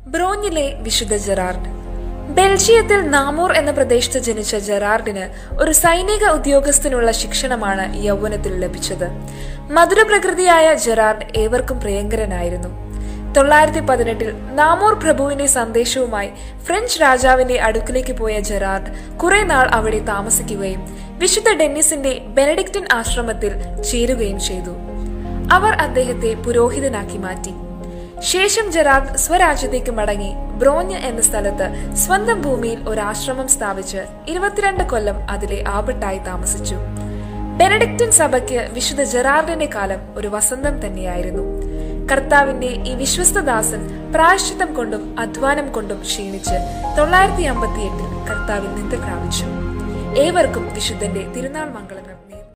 ബ്രോഞ്ഞിലെ വിശുദ്ധ ജെറാർഡ് ബെൽജിയത്തിൽ നാമൂർ എന്ന പ്രദേശത്ത് ജനിച്ച ജെറാർഡിന് ഒരു സൈനിക ഉദ്യോഗസ്ഥനുള്ള ശിക്ഷണമാണ് യൗവനത്തിൽ ലഭിച്ചത് മധുരപ്രകൃതിയായ ജെറാർഡ് ഏവർക്കും പ്രിയങ്കരനായിരുന്നു തൊള്ളായിരത്തി പതിനെട്ടിൽ നാമൂർ പ്രഭുവിന്റെ സന്ദേശവുമായി ഫ്രഞ്ച് രാജാവിന്റെ അടുക്കിലേക്ക് പോയ ജെറാർഡ് കുറെ നാൾ അവിടെ താമസിക്കുകയും വിശുദ്ധ ഡെന്നിസിന്റെ ബെനഡിക്റ്റൻ ആശ്രമത്തിൽ ചേരുകയും ചെയ്തു അവർ അദ്ദേഹത്തെ പുരോഹിതനാക്കി മാറ്റി ശേഷം ജെറാർഡ് സ്വരാജ്യത്തേക്ക് മടങ്ങി ബ്രോഞ്ഞ് എന്ന സ്ഥലത്ത് സ്വന്തം ഭൂമിയിൽ ഒരു ആശ്രമം സ്ഥാപിച്ച് ഇരുപത്തിരണ്ട് കൊല്ലം അതിലെ ആബട്ടായി താമസിച്ചു ബെനഡിക്റ്റൻ സഭയ്ക്ക് വിശുദ്ധ ജെറാർഡിന്റെ കാലം ഒരു വസന്തം തന്നെയായിരുന്നു കർത്താവിന്റെ ഈ വിശ്വസ്തദാസൻ പ്രായശ്ചിത്തം കൊണ്ടും അധ്വാനം കൊണ്ടും ക്ഷീണിച്ച് തൊള്ളായിരത്തി അമ്പത്തി എട്ടിൽ കർത്താവിൽ നിന്ദ പ്രാപിച്ചു ഏവർക്കും വിശുദ്ധന്റെ തിരുനാൾ മംഗളങ്ങൾ